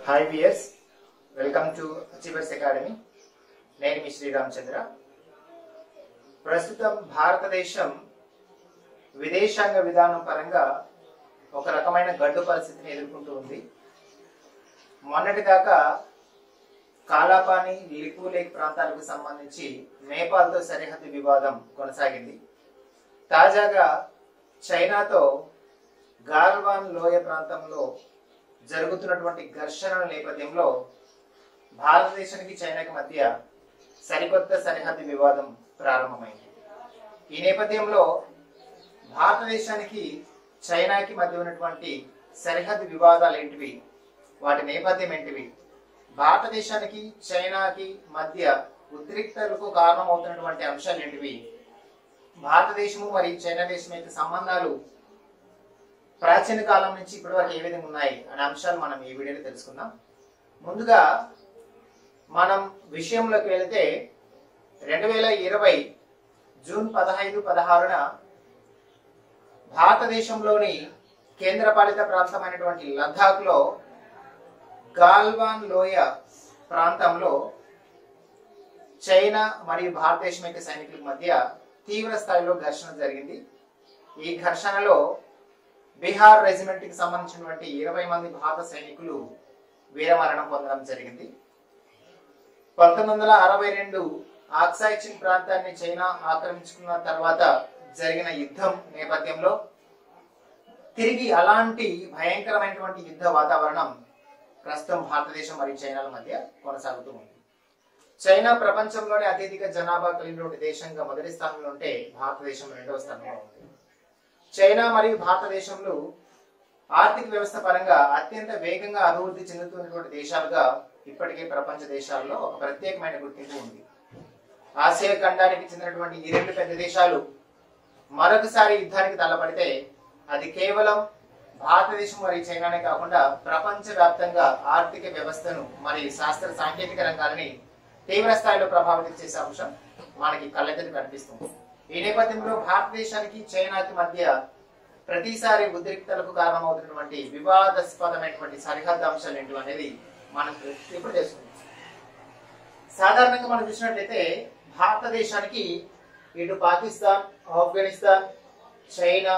hi viewers welcome to achievers academy నేను మీ శ్రీరామచంద్ర ప్రస్తుతం భారతదేశం విదేశాంగ విధానం పరంగా ఒక రకమైన గడ్డు పరిస్థితిని ఎదుర్కొంటూ ఉంది మొన్నటిదాకా కాలాపాని లిపు లేక్ ప్రాంతాలకు సంబంధించి నేపాల్తో సరిహద్దు వివాదం కొనసాగింది తాజాగా చైనాతో గాల్వాన్ లోయ ప్రాంతంలో జరుగుతున్నటువంటి ఘర్షణల నేపథ్యంలో భారతదేశానికి చైనాకి మధ్య సరికొత్త సరిహద్దు వివాదం ప్రారంభమైంది ఈ నేపథ్యంలో భారతదేశానికి చైనాకి మధ్య ఉన్నటువంటి సరిహద్దు వివాదాలు ఏంటివి వాటి నేపథ్యం ఏంటివి భారతదేశానికి చైనాకి మధ్య ఉద్రిక్తలకు కారణమవుతున్నటువంటి అంశాలు ఏంటివి భారతదేశము మరియు చైనా దేశం యొక్క సంబంధాలు ప్రాచీన కాలం నుంచి ఇప్పటి వరకు ఏ విధంగా ఉన్నాయి అనే అంశాలు మనం ఈ వీడియోలో తెలుసుకుందాం ముందుగా మనం విషయంలోకి వెళితే రెండు వేల ఇరవై జూన్ పదహైదు పదహారున భారతదేశంలోని కేంద్రపాలిత ప్రాంతమైనటువంటి లద్దాఖ్లో గాల్వాన్ లోయ ప్రాంతంలో చైనా మరియు భారతదేశం యొక్క సైనికుల మధ్య తీవ్ర స్థాయిలో ఘర్షణ జరిగింది ఈ ఘర్షణలో బీహార్ రెజిమెంట్ కి సంబంధించినటువంటి ఇరవై మంది భారత సైనికులు వీరమరణం పొందడం జరిగింది పంతొమ్మిది వందల అరవై రెండు ఆక్సాయ్ చిన్ ప్రాంతాన్ని చైనా ఆక్రమించుకున్న తర్వాత జరిగిన యుద్ధం నేపథ్యంలో తిరిగి అలాంటి భయంకరమైనటువంటి యుద్ధ వాతావరణం ప్రస్తుతం భారతదేశం మరియు చైనాల మధ్య కొనసాగుతూ ఉంది చైనా ప్రపంచంలోనే అత్యధిక జనాభా కలిగినటువంటి దేశంగా మొదటి స్థానంలో ఉంటే భారతదేశం రెండవ స్థానంలో ఉంది చైనా మరియు భారతదేశంలో ఆర్థిక వ్యవస్థ పరంగా అత్యంత వేగంగా అభివృద్ధి చెందుతున్నటువంటి దేశాలుగా ఇప్పటికే ప్రపంచ దేశాల్లో ఒక ప్రత్యేకమైన గుర్తింపు ఉంది ఆసియా ఖండానికి చెందినటువంటి ఈ రెండు పెద్ద దేశాలు మరొకసారి యుద్ధానికి తలపడితే అది కేవలం భారతదేశం మరియు చైనానే కాకుండా ప్రపంచ వ్యాప్తంగా ఆర్థిక వ్యవస్థను మరియు శాస్త్ర సాంకేతిక రంగాలని తీవ్ర స్థాయిలో ప్రభావితం చేసే అంశం మనకి కళ్ళెదురు కనిపిస్తుంది ఈ నేపథ్యంలో భారతదేశానికి చైనాకి మధ్య ప్రతిసారి ఉద్రిక్తలకు కారణమవుతున్నటువంటి వివాదాస్పదమైనటువంటి సరిహద్దు అంశాలు ఏంటి అనేది మనం ఇప్పుడు తెలుసుకుందాం సాధారణంగా మనం చూసినట్లయితే భారతదేశానికి ఇటు పాకిస్తాన్ ఆఫ్ఘనిస్తాన్ చైనా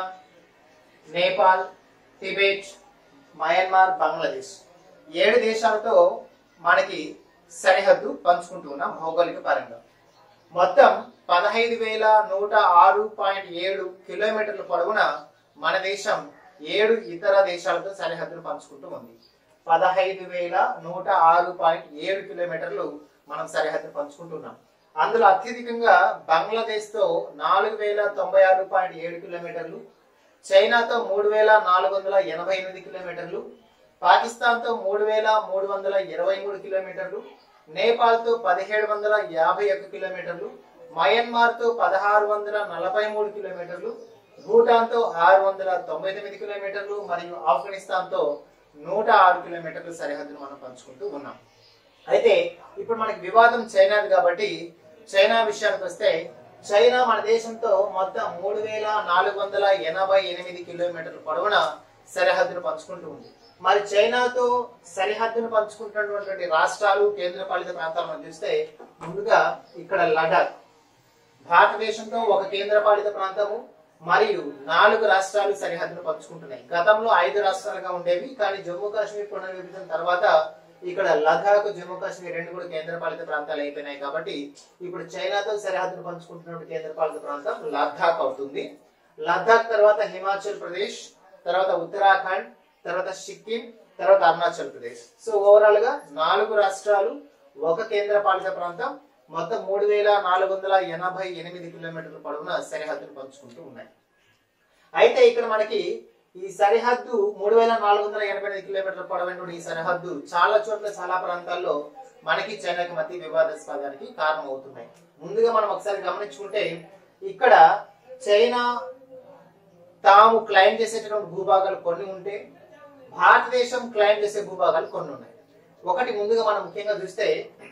నేపాల్ టిబెట్ మయన్మార్ బంగ్లాదేశ్ ఏడు దేశాలతో మనకి సరిహద్దు పంచుకుంటూ ఉన్నాం భౌగోళిక పరంగా మొత్తం పదహైదు వేల నూట ఆరు పాయింట్ ఏడు కిలోమీటర్ల పొడవున మన దేశం ఏడు ఇతర దేశాలతో సరిహద్దును పంచుకుంటూ ఉంది పదహైదు వేల నూట ఆరు పాయింట్ ఏడు కిలోమీటర్లు మనం సరిహద్దు పంచుకుంటున్నాం అందులో అత్యధికంగా బంగ్లాదేశ్ తో నాలుగు వేల తొంభై ఆరు పాయింట్ ఏడు కిలోమీటర్లు చైనాతో మూడు వేల నాలుగు వందల ఎనభై ఎనిమిది కిలోమీటర్లు పాకిస్తాన్తో మూడు వేల మూడు వందల ఇరవై మూడు కిలోమీటర్లు నేపాల్తో పదిహేడు వందల యాభై ఒక్క కిలోమీటర్లు మయన్మార్తో పదహారు వందల నలభై మూడు కిలోమీటర్లు భూటాన్తో ఆరు వందల తొంభై తొమ్మిది కిలోమీటర్లు మరియు ఆఫ్ఘనిస్తాన్తో నూట ఆరు కిలోమీటర్ల సరిహద్దును మనం పంచుకుంటూ ఉన్నాం అయితే ఇప్పుడు మనకి వివాదం చైనాది కాబట్టి చైనా విషయానికి వస్తే చైనా మన దేశంతో మొత్తం మూడు వేల నాలుగు వందల ఎనభై ఎనిమిది కిలోమీటర్ల పొడవున సరిహద్దును పంచుకుంటూ ఉంది మరి చైనాతో సరిహద్దును పంచుకుంటున్నటువంటి రాష్ట్రాలు కేంద్రపాలిత ప్రాంతాలు మనం చూస్తే ముందుగా ఇక్కడ లడాక్ భారతదేశంతో ఒక కేంద్రపాలిత ప్రాంతము మరియు నాలుగు రాష్ట్రాలు సరిహద్దును పంచుకుంటున్నాయి గతంలో ఐదు రాష్ట్రాలుగా ఉండేవి కానీ జమ్మూ కాశ్మీర్ పునర్విభజన తర్వాత ఇక్కడ లదాఖ్ జమ్మూ కాశ్మీర్ రెండు కూడా కేంద్రపాలిత ప్రాంతాలు అయిపోయినాయి కాబట్టి ఇప్పుడు చైనాతో సరిహద్దును పంచుకుంటున్న కేంద్రపాలిత ప్రాంతం లద్దాఖ్ అవుతుంది లద్దాఖ్ తర్వాత హిమాచల్ ప్రదేశ్ తర్వాత ఉత్తరాఖండ్ తర్వాత సిక్కిం తర్వాత అరుణాచల్ ప్రదేశ్ సో ఓవరాల్ గా నాలుగు రాష్ట్రాలు ఒక కేంద్రపాలిత ప్రాంతం మొత్తం మూడు వేల నాలుగు వందల ఎనభై ఎనిమిది కిలోమీటర్ల పొడవున సరిహద్దును పంచుకుంటూ ఉన్నాయి అయితే ఇక్కడ మనకి ఈ సరిహద్దు మూడు వేల నాలుగు వందల ఎనభై ఎనిమిది కిలోమీటర్ల పొడవైన ఈ సరిహద్దు చాలా చోట్ల చాలా ప్రాంతాల్లో మనకి చైనాకి మధ్య వివాదాస్పదానికి కారణమవుతున్నాయి ముందుగా మనం ఒకసారి గమనించుకుంటే ఇక్కడ చైనా తాము క్లైమ్ చేసేటటువంటి భూభాగాలు కొన్ని ఉంటే భారతదేశం క్లైమ్ చేసే భూభాగాలు కొన్ని ఉన్నాయి ఒకటి ముందుగా మనం ముఖ్యంగా చూస్తే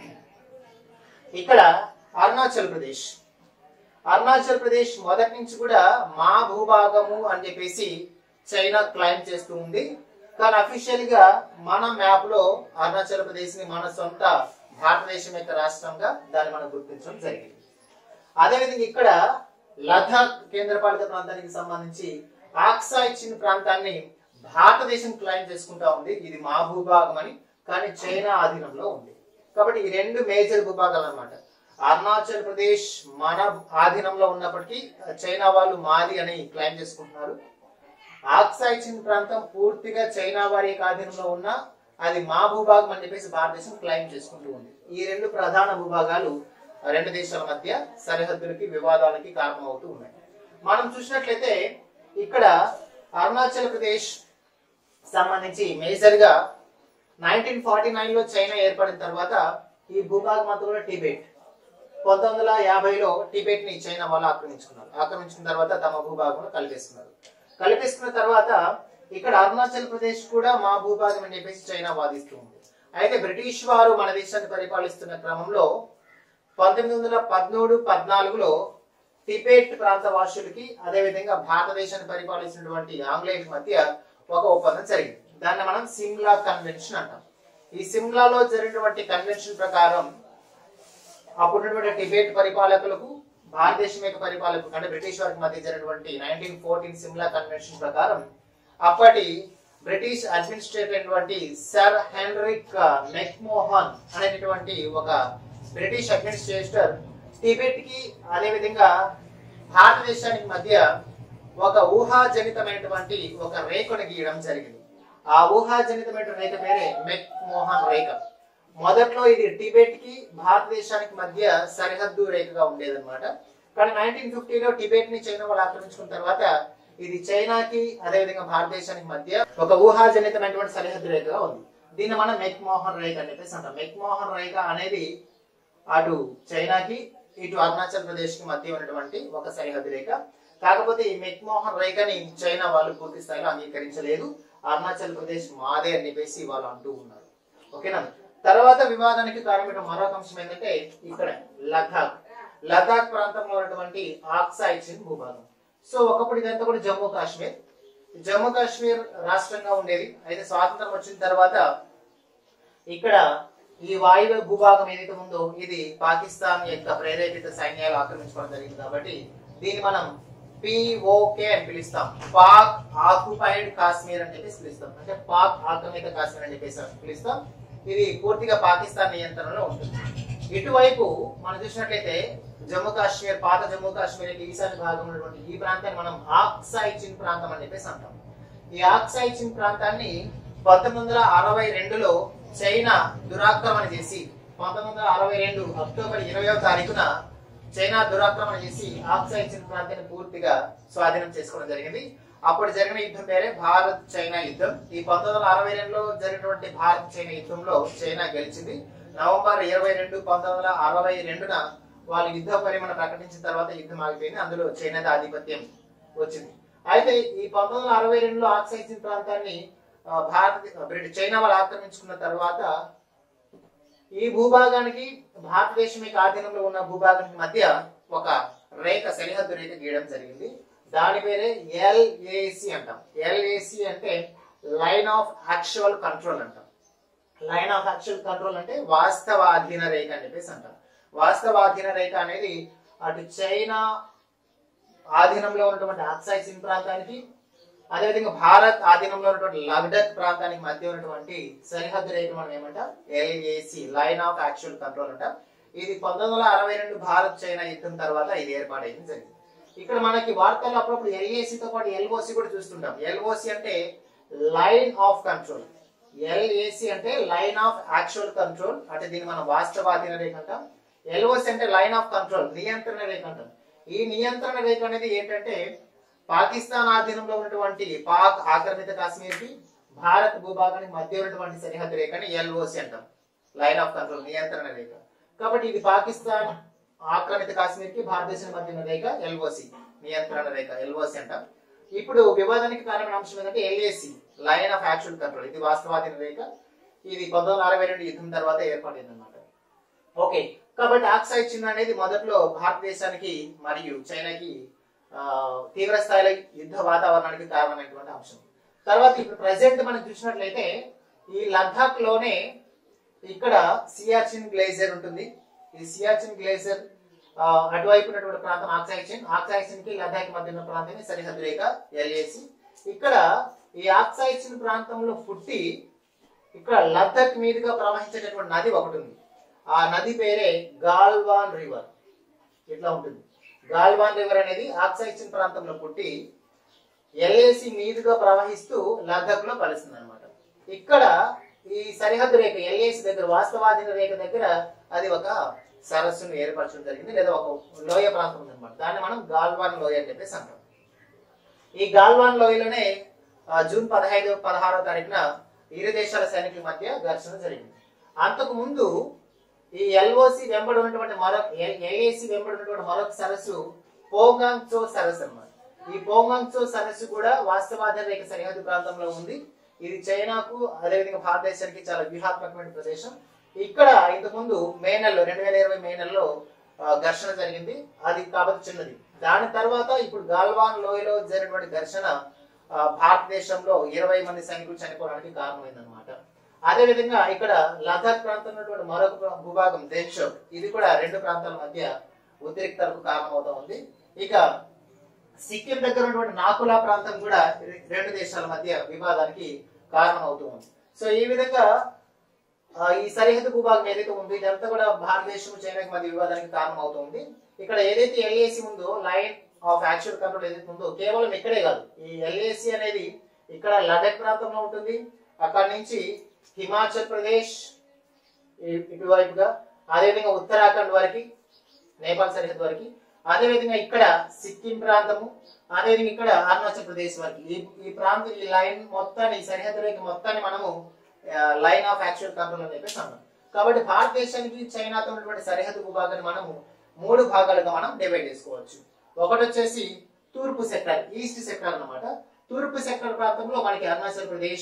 ఇక్కడ అరుణాచల్ ప్రదేశ్ అరుణాచల్ ప్రదేశ్ మొదటి నుంచి కూడా మా భూభాగము అని చెప్పేసి చైనా క్లైమ్ చేస్తూ ఉంది కానీ అఫీషియల్ గా మన మ్యాప్ లో అరుణాచల్ ప్రదేశ్ ని మన సొంత భారతదేశం యొక్క రాష్ట్రంగా దాన్ని మనం గుర్తించడం జరిగింది అదేవిధంగా ఇక్కడ లదాఖ్ కేంద్రపాలిత ప్రాంతానికి సంబంధించి ఆక్సాయ్ చిన్ ప్రాంతాన్ని భారతదేశం క్లైమ్ చేసుకుంటా ఉంది ఇది మా భూభాగం అని కానీ చైనా ఆధీనంలో ఉంది కాబట్టి ఈ రెండు మేజర్ భూభాగాలు అన్నమాట అరుణాచల్ ప్రదేశ్ మన ఆధీనంలో ఉన్నప్పటికీ చైనా వాళ్ళు మాది అని క్లైమ్ చేసుకుంటున్నారు ఆక్సాయ్ చిన్ ప్రాంతం పూర్తిగా చైనా వారి యొక్క ఆధీనంలో ఉన్న అది మా భూభాగం అని చెప్పేసి భారతదేశం క్లైమ్ చేసుకుంటూ ఉంది ఈ రెండు ప్రధాన భూభాగాలు రెండు దేశాల మధ్య సరిహద్దులకి వివాదాలకి కారణమవుతూ ఉన్నాయి మనం చూసినట్లయితే ఇక్కడ అరుణాచల్ ప్రదేశ్ సంబంధించి మేజర్ గా నైన్టీన్ ఫార్టీ నైన్ లో చైనా ఏర్పడిన తర్వాత ఈ భూభాగం అంతా కూడా టిబెట్ పంతొమ్మిది వందల యాభైలో టిబెట్ ని చైనా వాళ్ళు ఆక్రమించుకున్నారు ఆక్రమించుకున్న తర్వాత తమ భూభాగంలో కలిపేసుకున్నారు కలిపేసుకున్న తర్వాత ఇక్కడ అరుణాచల్ ప్రదేశ్ కూడా మా భూభాగం అని చెప్పేసి చైనా వాదిస్తూ ఉంది అయితే బ్రిటిష్ వారు మన దేశాన్ని పరిపాలిస్తున్న క్రమంలో పంతొమ్మిది వందల పదమూడు పద్నాలుగులో టిబెట్ ప్రాంత వాసులకి అదేవిధంగా భారతదేశాన్ని పరిపాలిస్తున్నటువంటి ఆంగ్లేయుల మధ్య ఒక ఒప్పందం జరిగింది దాన్ని మనం సిమ్లా కన్వెన్షన్ అంటాం ఈ సిమ్లాలో జరిగినటువంటి కన్వెన్షన్ ప్రకారం అప్పుడున్నటువంటి టిబెట్ పరిపాలకులకు భారతదేశం యొక్క పరిపాలకులకు అంటే బ్రిటిష్ వారికి మధ్య జరిగినటువంటి నైన్టీన్ ఫోర్టీన్ సిమ్లా కన్వెన్షన్ ప్రకారం అప్పటి బ్రిటిష్ అడ్మినిస్ట్రేటర్ అయినటువంటి సర్ హెన్రిక్ మెక్మోహన్ అనేటటువంటి ఒక బ్రిటిష్ అడ్మినిస్ట్రేటర్ టిబెట్ కి అదేవిధంగా భారతదేశానికి మధ్య ఒక ఊహాజనితమైనటువంటి ఒక రేఖను గీయడం జరిగింది ఆ ఊహాజనితమైన రేఖ పేరే మెక్ మోహన్ రేఖ మొదట్లో ఇది టిబెట్ కి భారతదేశానికి మధ్య సరిహద్దు రేఖగా ఉండేదన్నమాట కానీ నైన్టీన్ ఫిఫ్టీలో టిబెట్ ని చైనా వాళ్ళు ఆక్రమించుకున్న తర్వాత ఇది చైనాకి అదేవిధంగా భారతదేశానికి మధ్య ఒక ఊహాజనితమైనటువంటి సరిహద్దు రేఖగా ఉంది దీన్ని మనం మెక్ మోహన్ రేఖ అని చెప్పేసి అంటాం మెక్ మోహన్ రేఖ అనేది అటు చైనాకి ఇటు అరుణాచల్ ప్రదేశ్ కి మధ్య ఉన్నటువంటి ఒక సరిహద్దు రేఖ కాకపోతే ఈ మెక్మోహన్ రేఖని చైనా వాళ్ళు పూర్తి స్థాయిలో అంగీకరించలేదు అరుణాచల్ ప్రదేశ్ మాదే అని చెప్పేసి వాళ్ళు అంటూ ఉన్నారు ఓకేనా తర్వాత వివాదానికి కారణమైన మరొక అంశం ఏంటంటే ఇక్కడ లదాఖ్ లదాఖ్ ప్రాంతంలో ఉన్నటువంటి ఆక్సాయ్ చిన్ భూభాగం సో ఒకప్పుడు ఇదంతా కూడా జమ్మూ కాశ్మీర్ జమ్మూ కాశ్మీర్ రాష్ట్రంగా ఉండేది అయితే స్వాతంత్రం వచ్చిన తర్వాత ఇక్కడ ఈ వాయువ్య భూభాగం ఏదైతే ఉందో ఇది పాకిస్తాన్ యొక్క ప్రేరేపిత సైన్యాలు ఆక్రమించుకోవడం జరిగింది కాబట్టి దీన్ని మనం పిఓకే అని పిలుస్తాం పాక్ ఆక్యుపైడ్ కాశ్మీర్ అని చెప్పేసి పిలుస్తాం అంటే పాక్ ఆక్రమిత కాశ్మీర్ అని చెప్పేసి పిలుస్తాం ఇది పూర్తిగా పాకిస్తాన్ నియంత్రణలో ఉంటుంది ఇటువైపు మనం చూసినట్లయితే జమ్మూ కాశ్మీర్ పాత జమ్మూ కాశ్మీర్ యొక్క ఈశాన్య భాగం ఉన్నటువంటి ఈ ప్రాంతాన్ని మనం ఆక్సాయ్ చిన్ ప్రాంతం అని చెప్పేసి అంటాం ఈ ఆక్సాయ్ చిన్ ప్రాంతాన్ని పంతొమ్మిది వందల అరవై రెండులో చైనా దురాక్రమణ చేసి పంతొమ్మిది వందల అరవై రెండు అక్టోబర్ ఇరవయో తారీఖున చైనా దురాక్రమణ చేసి ఆక్సాయ్ చిన్ ప్రాంతాన్ని పూర్తిగా స్వాధీనం చేసుకోవడం జరిగింది అప్పుడు జరిగిన యుద్ధం పేరే భారత్ చైనా యుద్ధం ఈ పంతొమ్మిది వందల అరవై రెండులో జరిగినటువంటి భారత్ చైనా యుద్ధంలో చైనా గెలిచింది నవంబర్ ఇరవై రెండు పంతొమ్మిది వందల అరవై రెండున వాళ్ళు యుద్ధ పరిమాణ ప్రకటించిన తర్వాత యుద్ధం ఆగిపోయింది అందులో చైనా ఆధిపత్యం వచ్చింది అయితే ఈ పంతొమ్మిది వందల అరవై రెండులో ఆక్సాయ్ చిన్ ప్రాంతాన్ని ఆ, భారత బ్రిటిష్ చైనా వాళ్ళు ఆక్రమించుకున్న తర్వాత ఈ భూభాగానికి భారతదేశం యొక్క ఆధీనంలో ఉన్న భూభాగానికి మధ్య ఒక రేఖ సరిహద్దు రేఖ గీయడం జరిగింది దాని పేరే ఎల్ఏసి అంటాం ఎల్ఏసి అంటే లైన్ ఆఫ్ యాక్చువల్ కంట్రోల్ అంటాం లైన్ ఆఫ్ యాక్చువల్ కంట్రోల్ అంటే వాస్తవాధీన రేఖ అని చెప్పేసి అంటాం వాస్తవాధీన రేఖ అనేది అటు చైనా ఆధీనంలో ఉన్నటువంటి ఆక్సాయ్ చిన్ ప్రాంతానికి అదేవిధంగా భారత్ ఆధీనంలో ఉన్నటువంటి లగ్డక్ ప్రాంతానికి మధ్య ఉన్నటువంటి సరిహద్దు రేఖ మనం ఏమంటాం LAC line of actual control అంటాం ఇది పంతొమ్మిది వందల అరవై రెండు భారత్ చైనా యుద్ధం తర్వాత ఇది ఏర్పాటైంది జరిగింది ఇక్కడ మనకి వార్తల్లో అప్పుడప్పుడు LAC తో పాటు ఎల్ఓసి కూడా చూస్తుంటాం ఎల్ఓసి అంటే లైన్ ఆఫ్ కంట్రోల్ ఎల్ఏసి అంటే లైన్ ఆఫ్ యాక్చువల్ కంట్రోల్ అంటే దీన్ని మనం వాస్తవాధీన రేఖ అంటాం ఎల్ఓసి అంటే లైన్ ఆఫ్ కంట్రోల్ నియంత్రణ రేఖ అంటాం ఈ నియంత్రణ రేఖ అనేది ఏంటంటే పాకిస్తాన్ ఆధీనంలో ఉన్నటువంటి పాక్ ఆక్రమిత కాశ్మీర్ కి భారత్ భూభాగానికి మధ్య ఉన్నటువంటి సరిహద్దు రేఖని ఎల్ఓసి అంటాం లైన్ ఆఫ్ కంట్రోల్ నియంత్రణ రేఖ కాబట్టి ఇది పాకిస్తాన్ ఆక్రమిత కాశ్మీర్ కి భారతదేశం మధ్య ఉన్న రేఖ ఎల్ఓసి నియంత్రణ రేఖ ఎల్ఓసి అంటాం ఇప్పుడు వివాదానికి కారణమైన అంశం ఏంటంటే LAC line of actual control ఇది వాస్తవాధీన రేఖ ఇది పంతొమ్మిది వందల అరవై రెండు యుద్ధం తర్వాత ఏర్పడింది అనమాట ఓకే కాబట్టి ఆక్సైడ్ చిన్న అనేది మొదట్లో భారతదేశానికి మరియు చైనాకి ఆ, తీవ్ర స్థాయిలో యుద్ధ వాతావరణానికి కారణమైనటువంటి అంశం తర్వాత ఇప్పుడు ప్రజెంట్ మనం చూసినట్లయితే ఈ లద్దాఖ్ లోనే ఇక్కడ సియాచిన్ గ్లేజర్ ఉంటుంది ఈ సియాచిన్ గ్లేజర్ ఆ, అటువైపు ఉన్నటువంటి ప్రాంతం ఆక్సాయిచిన్ ఆక్సాయిచిన్ కి లద్దాఖ్ మధ్య ఉన్న ప్రాంతమే సరిహద్దు రేఖ ఎల్ఏసి ఇక్కడ ఈ ఆక్సాయిచిన్ ప్రాంతంలో పుట్టి ఇక్కడ లద్దాఖ్ మీదుగా ప్రవహించేటటువంటి నది ఒకటి ఉంది ఆ నది పేరే గాల్వాన్ రివర్ ఇట్లా ఉంటుంది గాల్వాన్ రివర్ అనేది ఆక్సాయిచిన్ ప్రాంతంలో పుట్టి ఎల్ఏసి మీదుగా ప్రవహిస్తూ లద్దాఖ్ లో కలుస్తుంది అనమాట ఇక్కడ ఈ సరిహద్దు రేఖ ఎల్ఏసి దగ్గర వాస్తవాధీన రేఖ దగ్గర అది ఒక సరస్సును ఏర్పరచడం జరిగింది లేదా ఒక లోయ ప్రాంతం ఉందన్నమాట దాన్ని మనం గాల్వాన్ లోయ అని చెప్పేసి అంటాం ఈ గాల్వాన్ లోయలోనే ఆ, జూన్ పదహైదు పదహారో తారీఖున ఇరు దేశాల సైనికుల మధ్య ఘర్షణ జరిగింది అంతకు ముందు ఈ ఎల్ఓసి వెంబడి ఉన్నటువంటి మరొక ఏఏసి వెంబడి ఉన్నటువంటి మరొక సరస్సు పోగాంగ్ చో సరస్సు అన్నమాట ఈ పోగాంగ్ చో సరస్సు కూడా వాస్తవాధీన రేఖ సరిహద్దు ప్రాంతంలో ఉంది ఇది చైనాకు అదేవిధంగా భారతదేశానికి చాలా వ్యూహాత్మకమైన ప్రదేశం ఇక్కడ ఇంతకుముందు మే నెలలో రెండు వేల ఇరవై మే నెలలో ఆ, ఘర్షణ జరిగింది అది కాబట్టి చిన్నది దాని తర్వాత ఇప్పుడు గాల్వాన్ లోయలో జరిగినటువంటి ఘర్షణ ఆ, భారతదేశంలో ఇరవై మంది సైనికులు చనిపోవడానికి కారణమైందన్నమాట అదే విధంగా ఇక్కడ లదాఖ్ ప్రాంతంలో ఉన్నటువంటి మరొక ప్ర- భూభాగం దేశం ఇది కూడా రెండు ప్రాంతాల మధ్య ఉద్రిక్తలకు కారణమవుతా ఉంది ఇక సిక్కిం దగ్గర ఉన్నటువంటి నాకులా ప్రాంతం కూడా రె- రెండు దేశాల మధ్య వివాదానికి కారణమవుతూ ఉంది సో ఈ విధంగా ఆ, ఈ సరిహద్దు భూభాగం ఏదైతే ఉందో ఇదంతా కూడా భారతదేశం చైనాకి మధ్య వివాదానికి కారణం అవుతుంది ఇక్కడ ఏదైతే ఎల్ఏసి ఉందో లైన్ ఆఫ్ యాక్చువల్ కంట్రోల్ ఏదైతే ఉందో కేవలం ఇక్కడే కాదు ఈ ఎల్ఏసి అనేది ఇక్కడ లడక్ ప్రాంతంలో ఉంటుంది అక్కడ నుంచి హిమాచల్ ప్రదేశ్ ఇ- ఇటువైపుగా అదేవిధంగా ఉత్తరాఖండ్ వరకు నేపాల్ సరిహద్దు వరకు అదేవిధంగా ఇక్కడ సిక్కిం ప్రాంతము అదేవిధంగా ఇక్కడ అరుణాచల్ ప్రదేశ్ వరకు ఈ ఈ ప్రాంతం ఈ లైన్ మొత్తాన్ని ఈ సరిహద్దు రేఖ మొత్తాన్ని మనము లైన్ ఆఫ్ యాక్చువల్ కంట్రోల్ అని చెప్పేసి అన్నాం కాబట్టి భారతదేశానికి చైనాతో ఉన్నటువంటి సరిహద్దు భూభాగాన్ని మనము మూడు భాగాలుగా మనం డివైడ్ చేసుకోవచ్చు ఒకటి వచ్చేసి తూర్పు సెక్టార్ ఈస్ట్ సెక్టార్ అన్నమాట తూర్పు సెక్టార్ ప్రాంతంలో మనకి అరుణాచల్ ప్రదేశ్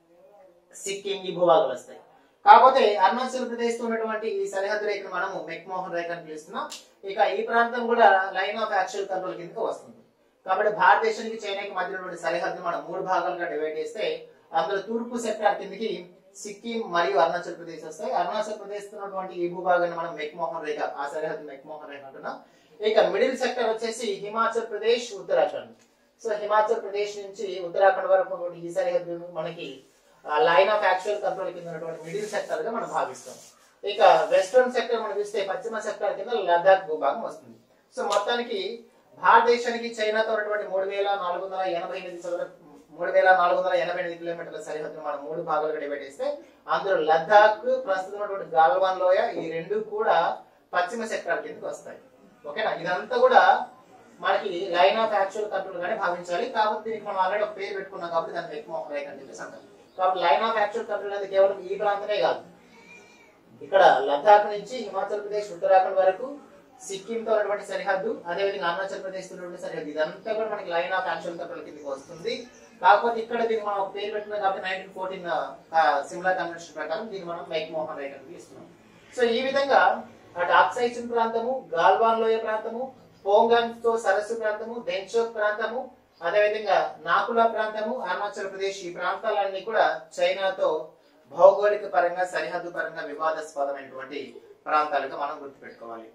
సిక్కిం ఈ భూభాగాలు వస్తాయి కాకపోతే అరుణాచల్ ప్రదేశ్ తో ఉన్నటువంటి ఈ సరిహద్దు రేఖను మనము మెక్మోహన్ రేఖ అని పిలుస్తున్నాం ఇక ఈ ప్రాంతం కూడా లైన్ ఆఫ్ యాక్చువల్ కంట్రోల్ కిందకి వస్తుంది కాబట్టి భారతదేశానికి చైనాకి మధ్య ఉన్నటువంటి సరిహద్దు మనం మూడు భాగాలుగా డివైడ్ చేస్తే అందులో తూర్పు సెక్టార్ కిందకి సిక్కిం మరియు అరుణాచల్ ప్రదేశ్ వస్తాయి అరుణాచల్ ప్రదేశ్ తో ఉన్నటువంటి ఈ భూభాగాన్ని మనం మెక్మోహన్ రేఖ ఆ సరిహద్దు మెక్మోహన్ రేఖ అంటున్నాం ఇక మిడిల్ సెక్టర్ వచ్చేసి హిమాచల్ ప్రదేశ్ ఉత్తరాఖండ్ సో హిమాచల్ ప్రదేశ్ నుంచి ఉత్తరాఖండ్ వరకు ఉన్నటువంటి ఈ సరిహద్దు మనకి లైన్ ఆఫ్ యాక్చువల్ కంట్రోల్ కింద ఉన్నటువంటి మిడిల్ సెక్టర్ గా మనం భావిస్తాం ఇక వెస్ట్రన్ సెక్టర్ మనం చూస్తే పశ్చిమ సెక్టర్ కింద లదాఖ్ భూభాగం వస్తుంది సో మొత్తానికి భారతదేశానికి చైనాతో ఉన్నటువంటి మూడు వేల నాలుగు వందల ఎనభై ఎనిమిది చదర మూడు వేల నాలుగు వందల ఎనభై ఎనిమిది కిలోమీటర్ల సరిహద్దును మనం మూడు భాగాలుగా డివైడ్ చేస్తే అందులో లద్దాఖ్ ప్రస్తుతం ఉన్నటువంటి గాల్వాన్ లోయ ఈ రెండు కూడా పశ్చిమ సెక్టార్ కిందకి వస్తాయి ఓకేనా ఇదంతా కూడా మనకి లైన్ ఆఫ్ యాక్చువల్ కంట్రోల్ గానే భావించాలి కాబట్టి దీనికి మనం ఆల్రెడీ ఒక పేరు పెట్టుకున్నాం కాబట్టి దాన్ని ఎక్కువ రేఖ అని చెప్పేసి అంటాం కాబట్టి లైన్ ఆఫ్ యాక్చువల్ కంట్రోల్ అనేది కేవలం ఈ ప్రాంతమే కాదు ఇక్కడ లద్దాఖ్ నుంచి హిమాచల్ ప్రదేశ్ ఉత్తరాఖండ్ వరకు సిక్కిం తో ఉన్నటువంటి సరిహద్దు అదేవిధంగా అరుణాచల్ ప్రదేశ్ తో ఉన్నటువంటి సరిహద్దు ఇదంతా కూడా మనకి లైన్ ఆఫ్ యాక్చువల్ కంట్రోల్ కిందకి వస్తుంది కాకపోతే ఇక్కడ దీన్ని మనం ఒక పేరు పెట్టినాం కాబట్టి నైన్టీన్ ఫోర్టీన్ సిమ్లా కన్వెన్షన్ ప్రకారం దీన్ని మనం మైక్ మోహన్ రేఖ అని పిలుస్తున్నాం సో ఈ విధంగా అటు ఆక్సైచిన్ ప్రాంతము గాల్వాన్ లోయ ప్రాంతము పోంగాంగ్ తో సరస్సు ప్రాంతము దెంచోక్ ప్రాంతము అదేవిధంగా నాకులా ప్రాంతము అరుణాచల్ ప్రదేశ్ ఈ ప్రాంతాలన్నీ కూడా చైనాతో భౌగోళిక పరంగా సరిహద్దు పరంగా వివాదాస్పదమైనటువంటి ప్రాంతాలుగా మనం గుర్తుపెట్టుకోవాలి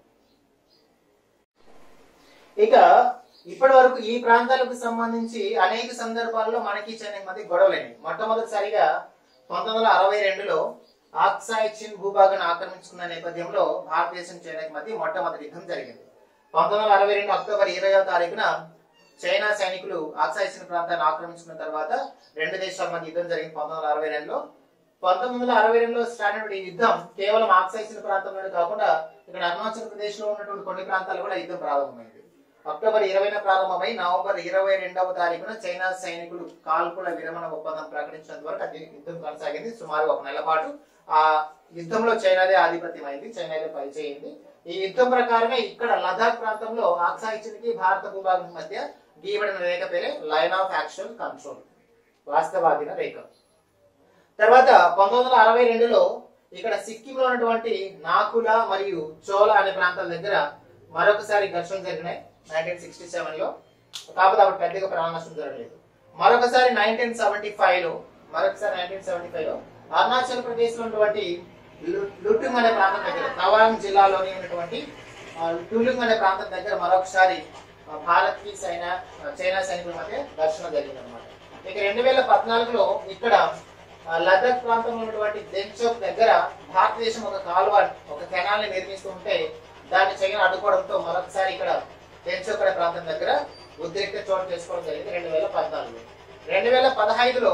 ఇక ఇప్పటి వరకు ఈ ప్రాంతాలకు సంబంధించి అనేక సందర్భాల్లో మనకి చైనా మధ్య గొడవలైనవి మొట్టమొదటిసారిగా పంతొమ్మిది వందల అరవై రెండులో ఆక్సాయ్ చిన్ భూభాగాన్ని ఆక్రమించుకున్న నేపథ్యంలో భారతదేశం చైనాకి మధ్య మొట్టమొదటి యుద్ధం జరిగింది పంతొమ్మిది వందల అరవై రెండు అక్టోబర్ ఇరవై తారీఖున చైనా సైనికులు ఆక్సాయ్ చిన్ ప్రాంతాన్ని ఆక్రమించుకున్న తర్వాత రెండు దేశాల మధ్య యుద్ధం జరిగింది పంతొమ్మిది వందల అరవై రెండులో పంతొమ్మిది వందల అరవై రెండులో స్టార్ట్ అయిన ఈ యుద్ధం కేవలం ఆక్సైసిన ప్రాంతంలోనే కాకుండా ఇక్కడ అరుణాచల్ ప్రదేశ్ లో ఉన్నటువంటి కొన్ని ప్రాంతాలు కూడా యుద్ధం ప్రారంభమైంది అక్టోబర్ ఇరవైన ప్రారంభమై నవంబర్ ఇరవై రెండవ తారీఖున చైనా సైనికులు కాల్పుల విరమణ ఒప్పందం ప్రకటించినంత వరకు అది యుద్ధం కొనసాగింది సుమారు ఒక నెల పాటు ఆ యుద్ధంలో చైనాదే ఆధిపత్యమైంది చైనాదే పనిచేయింది ఈ యుద్ధం ప్రకారమే ఇక్కడ లదాఖ్ ప్రాంతంలో ఆక్సాయిచిన్కి భారత భూభాగం మధ్య గీయబడిన రేఖ పేరే లైన్ ఆఫ్ యాక్షన్ కంట్రోల్ వాస్తవాధీన రేఖ తర్వాత పంతొమ్మిది వందల అరవై రెండులో ఇక్కడ సిక్కిం లో ఉన్నటువంటి నాకులా మరియు చోలా అనే ప్రాంతాల దగ్గర మరొకసారి ఘర్షణ జరిగినాయి నైన్టీన్ సిక్స్టీ సెవెన్ లో కాకపోతే అప్పుడు పెద్దగా ప్రాణ నష్టం జరగలేదు మరొకసారి నైన్టీన్ సెవెంటీ ఫైవ్ లో మరొకసారి నైన్టీన్ సెవెంటీ ఫైవ్ లో అరుణాచల్ ప్రదేశ్ లో ఉన్నటువంటి లు- లుటుంగ్ అనే ప్రాంతం దగ్గర తవాంగ్ జిల్లాలోని ఉన్నటువంటి ఆ, లుటుంగ్ అనే ప్రాంతం దగ్గర మరొకసారి ఆ, భారత్ కి చైనా ఆ, చైనా సైనికుల మధ్య ఘర్షణ జరిగింది అనమాట ఇక రెండు వేల పద్నాలుగులో ఇక్కడ ఆ, లదాఖ్ ప్రాంతంలో ఉన్నటువంటి దెంచోక్ దగ్గర భారతదేశం ఒక కాలువ ఒక కెనాల్ ని నిర్మిస్తూ ఉంటే దాన్ని చైనా అడ్డుకోవడంతో మరొకసారి ఇక్కడ దెంచోక్ అనే ప్రాంతం దగ్గర ఉద్రిక్త చోటు చేసుకోవడం జరిగింది రెండు వేల పద్నాలుగులో రెండు వేల పదహైదులో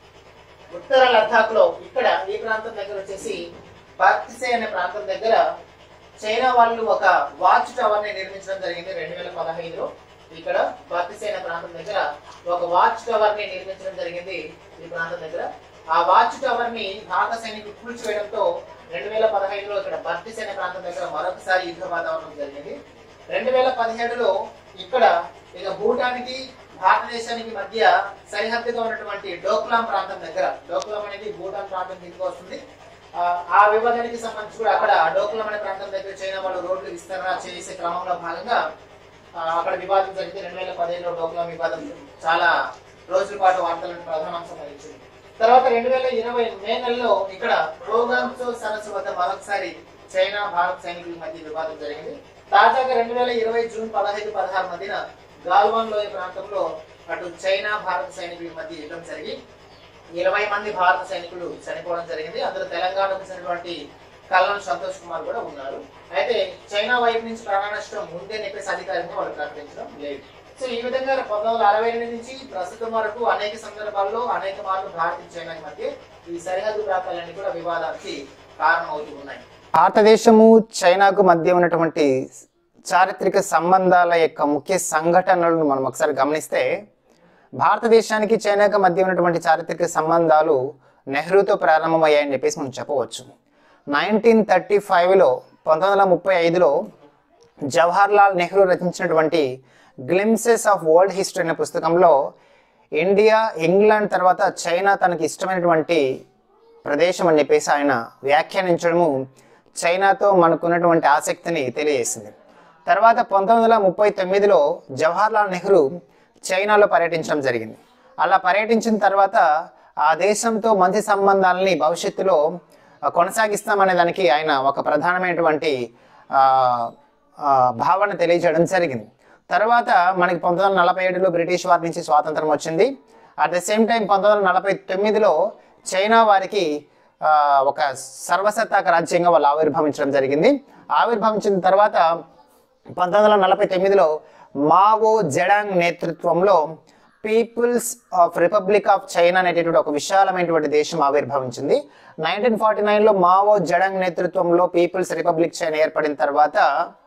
ఉత్తర లద్దాఖ్ లో ఇక్కడ ఈ ప్రాంతం దగ్గర వచ్చేసి బర్త్సే అనే ప్రాంతం దగ్గర చైనా వాళ్ళు ఒక వాచ్ టవర్ ని నిర్మించడం జరిగింది రెండు వేల పదహైదులో ఇక్కడ బర్త్సే అనే ప్రాంతం దగ్గర ఒక వాచ్ టవర్ ని నిర్మించడం జరిగింది ఈ ప్రాంతం దగ్గర ఆ వాచ్ టవర్ ని భారత సైనికులు కూల్చివేయడంతో రెండు వేల పదహైదులో ఇక్కడ బర్తిస్ అనే ప్రాంతం దగ్గర మరొకసారి యుద్ధ వాతావరణం జరిగింది రెండు వేల పదిహేడులో ఇక్కడ ఇక భూటానికి భారతదేశానికి మధ్య సరిహద్దుగా ఉన్నటువంటి డోక్లాం ప్రాంతం దగ్గర డోక్లాం అనేది భూటాన్ ప్రాంతం కిందకి వస్తుంది ఆ, ఆ విభజనకి సంబంధించి కూడా అక్కడ డోక్లాం అనే ప్రాంతం దగ్గర చైనా వాళ్ళు రోడ్లు విస్తరణ చేసే క్రమంలో భాగంగా ఆ, అక్కడ వివాదం జరిగితే రెండు వేల పదిహేడులో డోక్లాం వివాదం చాలా రోజుల పాటు వార్తలను ప్రధానాంశం వహించింది తర్వాత రెండు వేల ఇరవై మే నెలలో ఇక్కడ రోగాంసో సరస్సు వద్ద మరొకసారి చైనా భారత్ సైనికుల మధ్య వివాదం జరిగింది తాజాగా రెండు వేల ఇరవై జూన్ పదహైదు పదహారు మధ్యన గాల్వాన్ లోయ ప్రాంతంలో అటు చైనా భారత సైనికుల మధ్య యుద్ధం జరిగి ఇరవై మంది భారత సైనికులు చనిపోవడం జరిగింది అందులో తెలంగాణకు చెందినటువంటి కల్లం సంతోష్ కుమార్ కూడా ఉన్నారు అయితే చైనా వైపు నుంచి ప్రాణ నష్టం ముందే చెప్పేసి అధికారికంగా వాళ్ళు ప్రకటించడం లేదు సో ఈ విధంగా పంతొమ్మిది వందల అరవై ఎనిమిది నుంచి ప్రస్తుతం వరకు అనేక సందర్భాల్లో అనేక మార్లు భారత్ చైనా మధ్య ఈ సరిహద్దు ప్రాంతాలన్నీ కూడా వివాదానికి కారణమవుతూ ఉన్నాయి భారతదేశము చైనాకు మధ్య ఉన్నటువంటి చారిత్రక సంబంధాల యొక్క ముఖ్య సంఘటనలను మనం ఒకసారి గమనిస్తే భారతదేశానికి చైనాకు మధ్య ఉన్నటువంటి చారిత్రక సంబంధాలు నెహ్రూతో ప్రారంభమయ్యాయని చెప్పేసి మనం చెప్పవచ్చు నైన్టీన్ థర్టీ ఫైవ్లో పంతొమ్మిది వందల ముప్పై ఐదులో జవహర్లాల్ నెహ్రూ రచించినటువంటి గ్లిమ్సెస్ ఆఫ్ వరల్డ్ హిస్టరీ అనే పుస్తకంలో ఇండియా ఇంగ్లాండ్ తర్వాత చైనా తనకి ఇష్టమైనటువంటి ప్రదేశం అని చెప్పేసి ఆయన వ్యాఖ్యానించడము చైనాతో మనకున్నటువంటి ఆసక్తిని తెలియజేసింది తర్వాత పంతొమ్మిది వందల ముప్పై తొమ్మిదిలో జవహర్లాల్ నెహ్రూ చైనాలో పర్యటించడం జరిగింది అలా పర్యటించిన తర్వాత ఆ దేశంతో మంచి సంబంధాలని భవిష్యత్తులో ఆ, కొనసాగిస్తామనే దానికి ఆయన ఒక ప్రధానమైనటువంటి ఆ, ఆ, భావన తెలియజేయడం జరిగింది తర్వాత మనకి పంతొమ్మిది వందల నలభై ఏడులో బ్రిటిష్ వారి నుంచి స్వాతంత్రం వచ్చింది అట్ ద సేమ్ టైం పంతొమ్మిది వందల నలభై తొమ్మిదిలో చైనా వారికి ఆ, ఒక సర్వసత్తాక రాజ్యంగా వాళ్ళు ఆవిర్భవించడం జరిగింది ఆవిర్భవించిన తర్వాత పంతొమ్మిది వందల నలభై తొమ్మిదిలో మావో జెడాంగ్ నేతృత్వంలో people's of republic of China అనేటటువంటి ఒక విశాలమైనటువంటి దేశం ఆవిర్భవించింది నైన్టీన్ ఫార్టీ నైన్లో మావో జెడాంగ్ నేతృత్వంలో పీపుల్స్ రిపబ్లిక్ చైనా ఏర్పడిన తర్వాత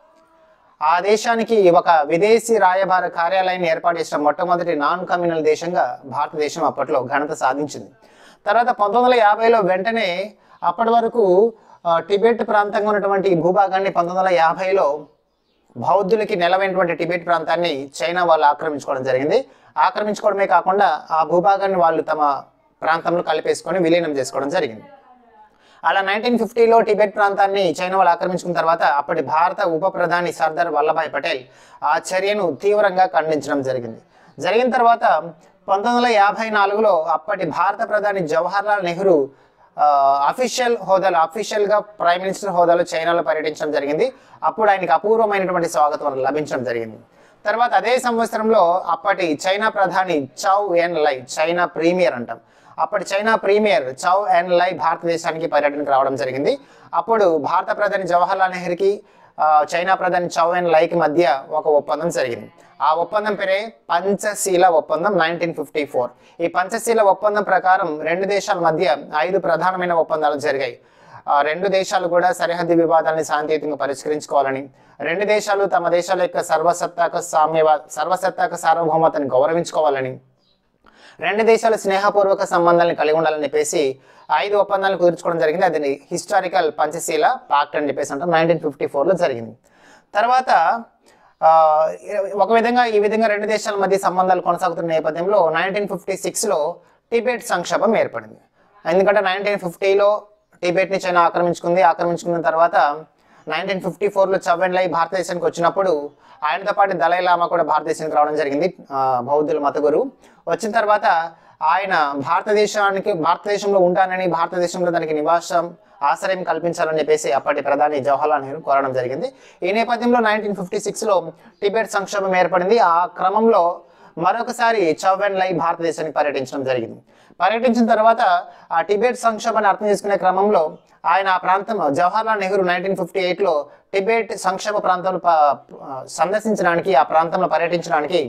ఆ దేశానికి ఒక విదేశీ రాయబార కార్యాలయాన్ని ఏర్పాటు చేసిన మొట్టమొదటి నాన్ కమ్యూనల్ దేశంగా భారతదేశం అప్పట్లో ఘనత సాధించింది తర్వాత పంతొమ్మిది వందల యాభైలో వెంటనే అప్పటి వరకు ఆ, టిబెట్ ప్రాంతంగా ఉన్నటువంటి ఈ భూభాగాన్ని పంతొమ్మిది వందల యాభైలో బౌద్ధులకి నెలవైనటువంటి టిబెట్ ప్రాంతాన్ని చైనా వాళ్ళు ఆక్రమించుకోవడం జరిగింది ఆక్రమించుకోవడమే కాకుండా ఆ భూభాగాన్ని వాళ్ళు తమ ప్రాంతంలో కలిపేసుకొని విలీనం చేసుకోవడం జరిగింది అలా నైన్టీన్ ఫిఫ్టీలో టిబెట్ ప్రాంతాన్ని చైనా వాళ్ళు ఆక్రమించుకున్న తర్వాత అప్పటి భారత ఉప ప్రధాని సర్దార్ వల్లభాయ్ పటేల్ ఆ చర్యను తీవ్రంగా ఖండించడం జరిగింది జరిగిన తర్వాత పంతొమ్మిది వందల యాభై నాలుగులో అప్పటి భారత ప్రధాని జవహర్లాల్ నెహ్రూ అఫీషియల్ హోదాలో అఫీషియల్ గా ప్రైమ్ మినిస్టర్ హోదాలో చైనాలో పర్యటించడం జరిగింది అప్పుడు ఆయనకి అపూర్వమైనటువంటి స్వాగతం లభించడం జరిగింది తర్వాత అదే సంవత్సరంలో అప్పటి చైనా ప్రధాని చౌ ఎన్ లై చైనా ప్రీమియర్ అంటాం అప్పటి చైనా ప్రీమియర్ చౌ ఎన్ లై భారతదేశానికి పర్యటనకు రావడం జరిగింది అప్పుడు భారత ప్రధాని జవహర్లాల్ నెహ్రూకి ఆ, చైనా ప్రధాని చౌ ఎన్ లైకి మధ్య ఒక ఒప్పందం జరిగింది ఆ ఒప్పందం పేరే పంచశీల ఒప్పందం నైన్టీన్ ఫిఫ్టీ ఫోర్ ఈ పంచశీల ఒప్పందం ప్రకారం రెండు దేశాల మధ్య ఐదు ప్రధానమైన ఒప్పందాలు జరిగాయి ఆ రెండు దేశాలు కూడా సరిహద్దు వివాదాలని శాంతియుతంగా పరిష్కరించుకోవాలని రెండు దేశాలు తమ దేశాల యొక్క సర్వసత్తాక సామ్యవా సర్వసత్తాక సార్వభౌమతని గౌరవించుకోవాలని రెండు దేశాలు స్నేహపూర్వక సంబంధాలను కలిగి ఉండాలని చెప్పేసి ఐదు ఒప్పందాలను కుదుర్చుకోవడం జరిగింది అది హిస్టారికల్ పంచశీల పాక్ట్ అని చెప్పేసి అంటాం నైన్టీన్ ఫిఫ్టీ ఫోర్లో జరిగింది తర్వాత ఆ, ఒక విధంగా ఈ విధంగా రెండు దేశాల మధ్య సంబంధాలు కొనసాగుతున్న నేపథ్యంలో నైన్టీన్ ఫిఫ్టీ సిక్స్లో టిబెట్ సంక్షోభం ఏర్పడింది ఎందుకంటే నైన్టీన్ ఫిఫ్టీలో టిబెట్ని చైనా ఆక్రమించుకుంది ఆక్రమించుకున్న తర్వాత నైన్టీన్ ఫిఫ్టీ ఫోర్లో చవెన్లై భారతదేశానికి వచ్చినప్పుడు ఆయనతో పాటు దలై లామా కూడా భారతదేశానికి రావడం జరిగింది ఆ, బౌద్ధుల మత గురువు వచ్చిన తర్వాత ఆయన భారతదేశానికి భారతదేశంలో ఉంటానని భారతదేశంలో దానికి నివాసం ఆశ్రయం కల్పించాలని చెప్పేసి అప్పటి ప్రధాని జవహర్లాల్ నెహ్రూ కోరడం జరిగింది ఈ నేపథ్యంలో నైన్టీన్ ఫిఫ్టీ సిక్స్లో టిబెట్ సంక్షోభం ఏర్పడింది ఆ క్రమంలో మరొకసారి చౌవెన్ లై భారతదేశానికి పర్యటించడం జరిగింది పర్యటించిన తర్వాత ఆ టిబెట్ సంక్షోభాన్ని అర్థం చేసుకునే క్రమంలో ఆయన ఆ ప్రాంతం జవహర్లాల్ నెహ్రూ నైన్టీన్ ఫిఫ్టీ ఎయిట్లో టిబెట్ సంక్షోభ ప్రాంతంలో ప- సందర్శించడానికి ఆ ప్రాంతంలో పర్యటించడానికి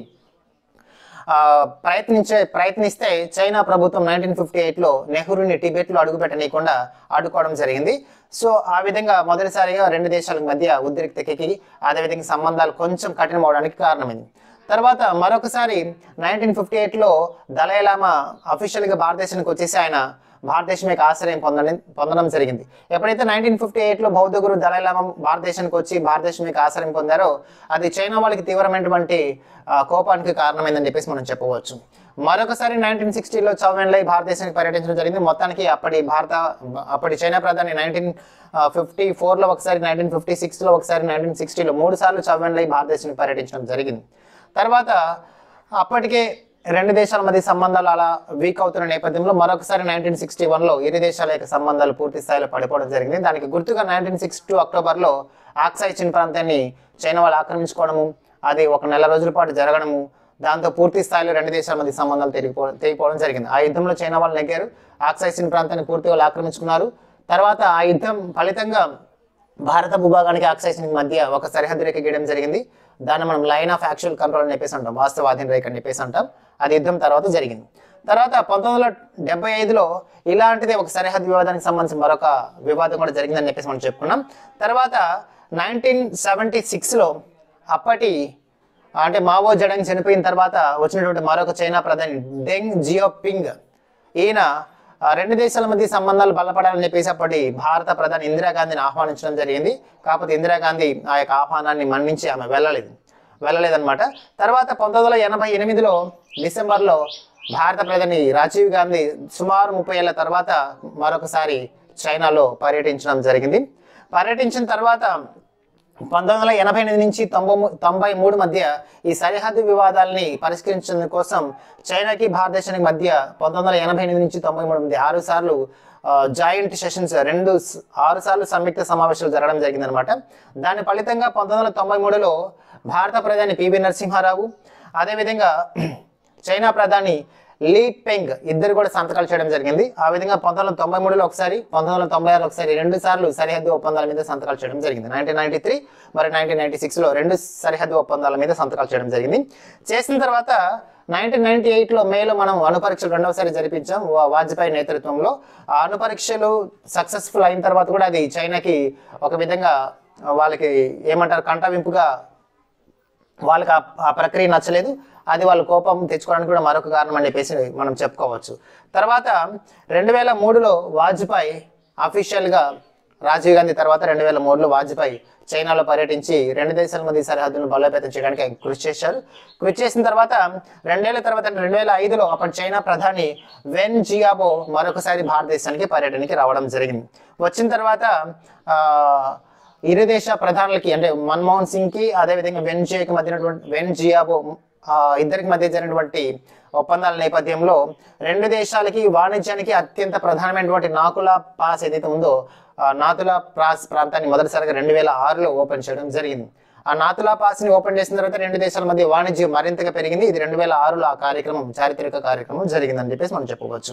ఆ, ప్రయత్నించే ప్రయత్నిస్తే చైనా ప్రభుత్వం నైన్టీన్ ఫిఫ్టీ ఎయిట్లో నెహ్రూని టిబెట్లో అడుగుపెట్టనీయకుండా అడ్డుకోవడం జరిగింది సో ఆ విధంగా మొదటిసారిగా రెండు దేశాల మధ్య ఉద్రిక్తకి అదేవిధంగా సంబంధాలు కొంచెం కఠినమవడానికి కారణమైంది తర్వాత మరొకసారి నైన్టీన్ ఫిఫ్టీ ఎయిట్లో దలైలామా అఫీషియల్గా భారతదేశానికి వచ్చేసి ఆయన భారతదేశం యొక్క ఆశ్రయం పొందడం పొందడం జరిగింది ఎప్పుడైతే నైన్టీన్ ఫిఫ్టీ ఎయిట్లో బౌద్ధ గురు దలైలామా భారతదేశానికి వచ్చి భారతదేశం యొక్క ఆశ్రయం పొందారో అది చైనా వాళ్ళకి తీవ్రమైనటువంటి ఆ, కోపానికి కారణమైందని చెప్పేసి మనం చెప్పవచ్చు మరొకసారి నైన్టీన్ సిక్స్టీలో చౌవెన్లై భారతదేశానికి పర్యటించడం జరిగింది మొత్తానికి అప్పటి భారత అప్పటి చైనా ప్రధాని నైన్టీన్ ఫిఫ్టీ ఫోర్లో ఒకసారి నైన్టీన్ ఫిఫ్టీ సిక్స్లో ఒకసారి నైన్టీన్ సిక్స్టీలో మూడు సార్లు చౌవెన్లై భారతదేశానికి పర్యటించడం జరిగింది తర్వాత అప్పటికే రెండు దేశాల మధ్య సంబంధాలు అలా వీక్ అవుతున్న నేపథ్యంలో మరొకసారి నైన్టీన్ సిక్స్టీ వన్లో ఇరు దేశాల యొక్క సంబంధాలు పూర్తి స్థాయిలో పడిపోవడం జరిగింది దానికి గుర్తుగా నైన్టీన్ సిక్స్టీ టూ అక్టోబర్లో ఆక్సాయ్ చిన్ ప్రాంతాన్ని చైనా వాళ్ళు ఆక్రమించుకోవడము అది ఒక నెల రోజుల పాటు జరగడము దాంతో పూర్తి స్థాయిలో రెండు దేశాల మధ్య సంబంధాలు తెగిపోవడం తెగిపోవడం జరిగింది ఆ యుద్ధంలో చైనా వాళ్ళు నెగ్గారు ఆక్సాయ్ చిన్ ప్రాంతాన్ని పూర్తిగా వాళ్ళు ఆక్రమించుకున్నారు తర్వాత ఆ యుద్ధం ఫలితంగా భారత భూభాగానికి ఆక్సైసింగ్ మధ్య ఒక సరిహద్దు రేఖ గీయడం జరిగింది దాన్ని మనం లైన్ ఆఫ్ యాక్చువల్ కంట్రోల్ అని చెప్పేసి అంటాం వాస్తవాధీన రేఖ అని చెప్పేసి అంటాం అది యుద్ధం తర్వాత జరిగింది తర్వాత పంతొమ్మిది వందల డెబ్బై ఐదులో ఇలాంటిది ఒక సరిహద్దు వివాదానికి సంబంధించి మరొక వివాదం కూడా జరిగిందని చెప్పేసి మనం చెప్పుకున్నాం తర్వాత నైన్టీన్ సెవెంటీ సిక్స్లో అప్పటి అంటే మావో జడంగ్ చనిపోయిన తర్వాత వచ్చినటువంటి మరొక చైనా ప్రధాని డెంగ్ జియోపింగ్ ఈయన ఆ, రెండు దేశాల మధ్య సంబంధాలు బలపడాలని చెప్పేసి అప్పటి భారత ప్రధాని ఇందిరాగాంధీని ఆహ్వానించడం జరిగింది కాకపోతే ఇందిరాగాంధీ ఆ యొక్క ఆహ్వానాన్ని మన్నించి ఆమె వెళ్ళలేదు వెళ్ళలేదన్నమాట తర్వాత పంతొమ్మిది వందల ఎనభై ఎనిమిదిలో డిసెంబర్లో భారత ప్రధాని రాజీవ్ గాంధీ సుమారు ముప్పై ఏళ్ల తర్వాత మరొకసారి చైనాలో పర్యటించడం జరిగింది పర్యటించిన తర్వాత పంతొమ్మిది వందల ఎనభై ఎనిమిది నుంచి తొంభై మూ- తొంభై మూడు మధ్య ఈ సరిహద్దు వివాదాలని పరిష్కరించడం కోసం చైనాకి భారతదేశానికి మధ్య పంతొమ్మిది వందల ఎనభై ఎనిమిది నుంచి తొంభై మూడు మధ్య ఆరు సార్లు జాయింట్ సెషన్స్ రెండు స- ఆరు సార్లు సంయుక్త సమావేశాలు జరగడం జరిగిందనమాట దాని ఫలితంగా పంతొమ్మిది వందల తొంభై మూడులో భారత ప్రధాని పివి నరసింహారావు అదేవిధంగా చైనా ప్రధాని లీ పెంగ్ ఇద్దరు కూడా సంతకాలు చేయడం జరిగింది ఆ విధంగా పంతొమ్మిది వందల తొంభై మూడులో ఒకసారి పంతొమ్మిది వందల తొంభై ఆరు ఒకసారి రెండు సార్లు సరిహద్దు ఒప్పందాల మీద సంతకాలు చేయడం జరిగింది నైన్టీన్ నైన్టీ త్రీ మరి నైన్టీన్ నైన్టీ సిక్స్లో రెండు సరిహద్దు ఒప్పందాల మీద సంతకాలు చేయడం జరిగింది చేసిన తర్వాత నైన్టీన్ నైన్టీ ఎయిట్లో మేలో మనం అణుపరీక్షలు రెండవసారి జరిపించాం వా- వాజ్పేయి నేతృత్వంలో ఆ అణుపరీక్షలు సక్సెస్ఫుల్ అయిన తర్వాత కూడా అది చైనాకి ఒక విధంగా వాళ్ళకి ఏమంటారు కంటవింపుగా వాళ్ళకి ఆ- ఆ ప్రక్రియ నచ్చలేదు అది వాళ్ళ కోపం తెచ్చుకోవడానికి కూడా మరొక కారణం అని చెప్పేసి మనం చెప్పుకోవచ్చు తర్వాత రెండు వేల మూడులో వాజ్పేయి అఫీషియల్గా రాజీవ్ గాంధీ తర్వాత రెండు వేల మూడులో వాజ్పేయి చైనాలో పర్యటించి రెండు దేశాల మధ్య సరిహద్దును బలోపేతం చేయడానికి ఆయన కృషి చేశారు కృషి చేసిన తర్వాత రెండేళ్ల తర్వాత అంటే రెండు వేల ఐదులో అప్పటి చైనా ప్రధాని వెన్ జియాబో మరొకసారి భారతదేశానికి పర్యటనకి రావడం జరిగింది వచ్చిన తర్వాత ఆ, ఇరు దేశ ప్రధానులకి అంటే మన్మోహన్ సింగ్ కి అదేవిధంగా వెన్ జియాకి మధ్య వెన్ జియాబో ఆ, ఇద్దరికి మధ్య జరిగినటువంటి ఒప్పందాల నేపథ్యంలో రెండు దేశాలకి వాణిజ్యానికి అత్యంత ప్రధానమైనటువంటి నాకులా పాస్ ఏదైతే ఉందో ఆ నాతులా పాస్ ప్రాంతాన్ని మొదటిసారిగా రెండు వేల ఆరులో ఓపెన్ చేయడం జరిగింది ఆ నాతులా పాస్ ని ఓపెన్ చేసిన తర్వాత రెండు దేశాల మధ్య వాణిజ్యం మరింతగా పెరిగింది ఇది రెండు వేల ఆరులో ఆ కార్యక్రమం చారిత్రక కార్యక్రమం జరిగిందని చెప్పేసి మనం చెప్పవచ్చు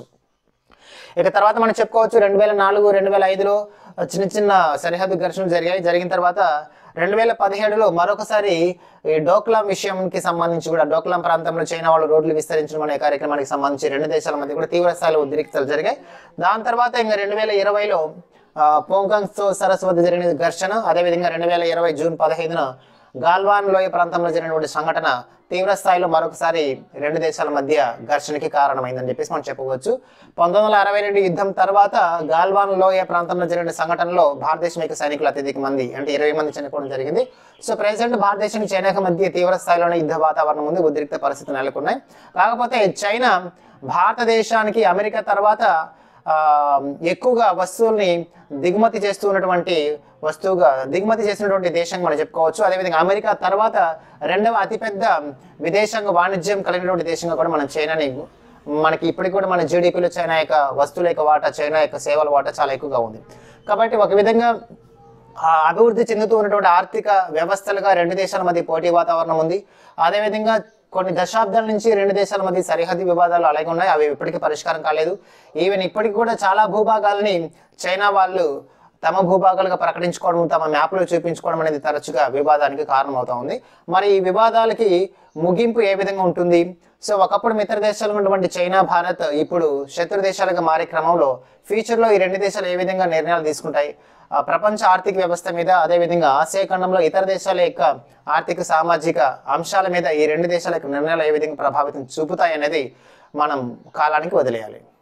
ఇక తర్వాత మనం చెప్పుకోవచ్చు రెండు వేల నాలుగు రెండు వేల ఐదులో చిన్న చిన్న సరిహద్దు ఘర్షణలు జరిగాయి జరిగిన తర్వాత రెండు వేల పదిహేడులో మరొకసారి ఈ డోక్లాం విషయంకి సంబంధించి కూడా డోక్లాం ప్రాంతంలో చైనా వాళ్ళు రోడ్లు విస్తరించడం అనే కార్యక్రమానికి సంబంధించి రెండు దేశాల మధ్య కూడా తీవ్ర స్థాయిలో ఉద్రిక్తలు జరిగాయి దాని తర్వాత ఇంకా రెండు వేల ఇరవైలో పోంకాంగ్ తో సరస్సు వద్ద జరిగిన ఘర్షణ అదేవిధంగా రెండు వేల ఇరవై జూన్ పదహైదున గాల్వాన్ లోయ ప్రాంతంలో జరిగినటువంటి సంఘటన తీవ్ర స్థాయిలో మరొకసారి రెండు దేశాల మధ్య ఘర్షణకి కారణమైందని చెప్పేసి మనం చెప్పవచ్చు పంతొమ్మిది వందల అరవై రెండు యుద్ధం తర్వాత గాల్వాన్ లోయ ప్రాంతంలో జరిగిన సంఘటనలో భారతదేశం యొక్క సైనికులు అత్యధిక మంది అంటే ఇరవై మంది చనిపోవడం జరిగింది సో ప్రెసెంట్ భారతదేశం చైనాకి మధ్య తీవ్ర స్థాయిలోనే యుద్ధ వాతావరణం ఉంది ఉద్రిక్త పరిస్థితులు నెలకొన్నాయి కాకపోతే చైనా భారతదేశానికి అమెరికా తర్వాత ఆ, ఎక్కువగా వస్తువుల్ని దిగుమతి చేస్తూ ఉన్నటువంటి వస్తువుగా దిగుమతి చేసినటువంటి దేశంగా మనం చెప్పుకోవచ్చు అదేవిధంగా అమెరికా తర్వాత రెండవ అతిపెద్ద విదేశాంగ వాణిజ్యం కలిగినటువంటి దేశంగా కూడా మనం చైనాని మనకి ఇప్పటికి కూడా మన జీడిపిలో చైనా యొక్క వస్తువుల యొక్క వాటా చైనా యొక్క సేవల వాటా చాలా ఎక్కువగా ఉంది కాబట్టి ఒక విధంగా ఆ అభివృద్ధి చెందుతూ ఉన్నటువంటి ఆర్థిక వ్యవస్థలుగా రెండు దేశాల మధ్య పోటీ వాతావరణం ఉంది అదేవిధంగా కొన్ని దశాబ్దాల నుంచి రెండు దేశాల మధ్య సరిహద్దు వివాదాలు అలాగే ఉన్నాయి అవి ఇప్పటికీ పరిష్కారం కాలేదు ఈవెన్ ఇప్పటికి కూడా చాలా భూభాగాలని చైనా వాళ్ళు తమ భూభాగాలుగా ప్రకటించుకోవడం తమ మ్యాప్లో చూపించుకోవడం అనేది తరచుగా వివాదానికి కారణమవుతా ఉంది మరి ఈ వివాదాలకి ముగింపు ఏ విధంగా ఉంటుంది సో ఒకప్పుడు మిత్ర దేశాలు ఉన్నటువంటి చైనా భారత్ ఇప్పుడు శత్రు దేశాలుగా మారే క్రమంలో ఫ్యూచర్లో ఈ రెండు దేశాలు ఏ విధంగా నిర్ణయాలు తీసుకుంటాయి ఆ ప్రపంచ ఆర్థిక వ్యవస్థ మీద అదేవిధంగా ఆసియా ఖండంలో ఇతర దేశాల యొక్క ఆర్థిక సామాజిక అంశాల మీద ఈ రెండు దేశాల యొక్క నిర్ణయాలు ఏ విధంగా ప్రభావితం చూపుతాయి అనేది మనం కాలానికి వదిలేయాలి